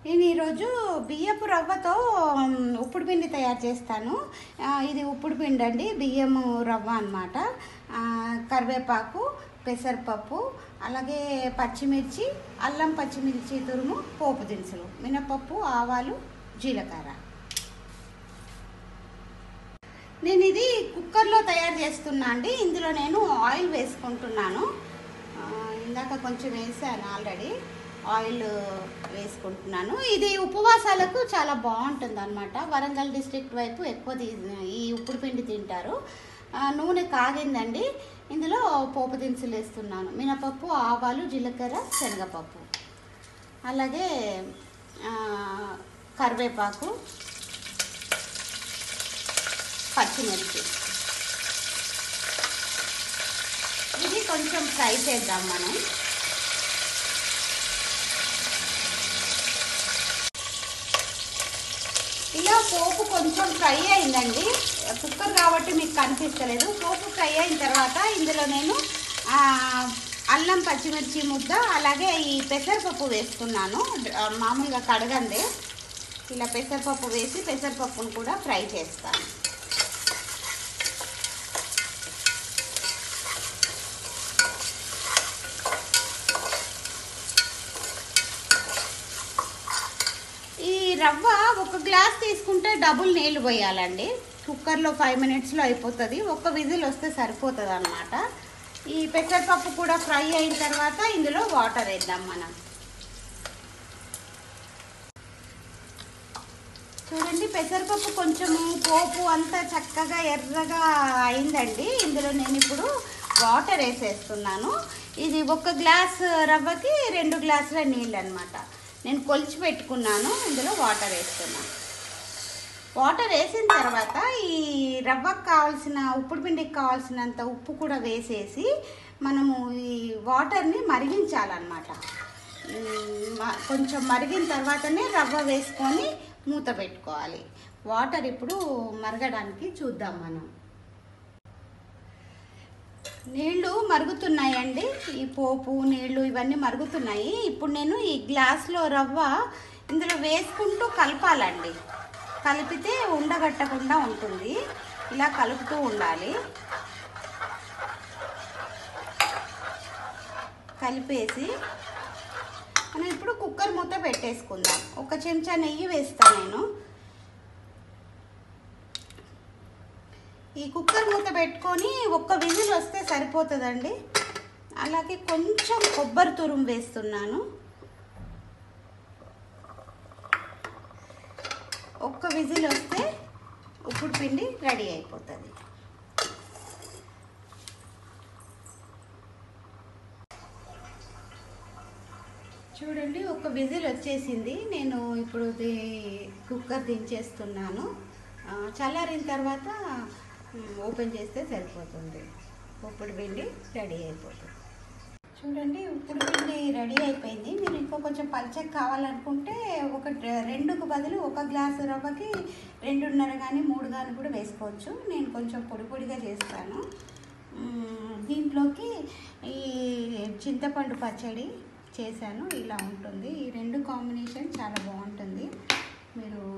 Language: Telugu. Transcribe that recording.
నేను ఈరోజు బియ్యపు రవ్వతో మ్, ఉప్పుడు పిండి తయారు చేస్తాను ఆ, ఇది ఉప్పుడు పిండి అండి బియ్యము రవ్వ అనమాట కరివేపాకు పెసరపప్పు అలాగే పచ్చిమిర్చి అల్లం పచ్చిమిర్చి తురుము పోపు దినుసులు మినపప్పు ఆవాలు జీలకర్ర నేను ఇది కుక్కర్లో తయారు చేస్తున్నా అండి ఇందులో నేను ఆయిల్ వేసుకుంటున్నాను ఆ, ఇందాక కొంచెం వేసాను ఆల్రెడీ ఆయిల్ వేసుకుంటున్నాను ఇది ఉపవాసాలకు చాలా బాగుంటుంది అనమాట వరంగల్ డిస్ట్రిక్ట్ వైపు ఎక్కువ తీ- ఈ ఉప్పుడు పిండి తింటారు ఆ, నూనె కాగిందండి ఇందులో పోపు దినుసులు వేస్తున్నాను మినపప్పు ఆవాలు జీలకర్ర శనగపప్పు అలాగే ఆ, కరివేపాకు పచ్చిమిర్చి ఇది కొంచెం ఫ్రై చేద్దాం మనం ఇలా పోపు కొంచెం ఫ్రై అయిందండి కుక్కర్ కాబట్టి మీకు కనిపిస్తలేదు పోపు ఫ్రై అయిన తర్వాత ఇందులో నేను ఆ, అల్లం పచ్చిమిర్చి ముద్ద అలాగే ఈ పెసరపప్పు వేస్తున్నాను ఆ, మామూలుగా కడగండి ఇలా పెసరపప్పు వేసి పెసరపప్పును కూడా ఫ్రై చేస్తాను ఈ రవ్వ ఒక గ్లాస్ తీసుకుంటే డబుల్ నీళ్ళు పోయాలండి కుక్కర్లో ఫైవ్ మినిట్స్లో అయిపోతుంది ఒక విజిల్ వస్తే సరిపోతుంది అనమాట ఈ పెసరపప్పు కూడా ఫ్రై అయిన తర్వాత ఇందులో వాటర్ వేద్దాం మనం చూడండి పెసరపప్పు కొంచెము పోపు అంతా చక్కగా ఎర్రగా అయిందండి ఇందులో నేను ఇప్పుడు వాటర్ వేసేస్తున్నాను ఇది ఒక గ్లాస్ రవ్వకి రెండు గ్లాసుల నీళ్ళు అనమాట నేను కొలిచి పెట్టుకున్నాను ఇందులో వాటర్ వేస్తున్నాను వాటర్ వేసిన తర్వాత ఈ రవ్వకు కావాల్సిన ఉప్పుడు పిండికి కావాల్సినంత ఉప్పు కూడా వేసేసి మనము ఈ వాటర్ని మరిగించాలన్నమాట ఉమ్, మ- కొంచెం మరిగిన తర్వాతనే రవ్వ వేసుకొని మూత పెట్టుకోవాలి వాటర్ ఇప్పుడు మరగడానికి చూద్దాం మనం నీళ్లు మరుగుతున్నాయండి ఈ పోపు నీళ్లు ఇవన్నీ మరుగుతున్నాయి ఇప్పుడు నేను ఈ గ్లాస్లో రవ్వ ఇందులో వేసుకుంటూ కలపాలండి కలిపితే ఉండగట్టకుండా ఉంటుంది ఇలా కలుపుతూ ఉండాలి కలిపేసి మనం ఇప్పుడు కుక్కర్ మూత పెట్టేసుకుందాం ఒక చెంచా నెయ్యి వేస్తాను నేను ఈ కుక్కర్ మూత పెట్టుకొని ఒక్క విజిల్ వస్తే సరిపోతుందండి అలాగే కొంచెం కొబ్బరి తురుము వేస్తున్నాను ఒక్క విజిల్ వస్తే ఉప్పుడు పిండి రెడీ అయిపోతుంది చూడండి ఒక విజిల్ వచ్చేసింది నేను ఇప్పుడు ఇది కుక్కర్ దించేస్తున్నాను ఆ, చల్లారిన తర్వాత మ్, ఓపెన్ చేస్తే సరిపోతుంది ఉప్పుడు పిండి రెడీ అయిపోతుంది చూడండి ఉప్పుడు పిండి రెడీ అయిపోయింది మీరు ఇంకో కొంచెం పల్చగా కావాలనుకుంటే ఒక రెండుకు బదులు ఒక గ్లాసు రవ్వకి రెండున్నర కానీ మూడు కానీ కూడా వేసుకోవచ్చు నేను కొంచెం పొడి పొడిగా చేస్తాను మ్, దీంట్లోకి ఈ చింతపండు పచ్చడి చేశాను ఇలా ఉంటుంది ఈ రెండు కాంబినేషన్ చాలా బాగుంటుంది మీరు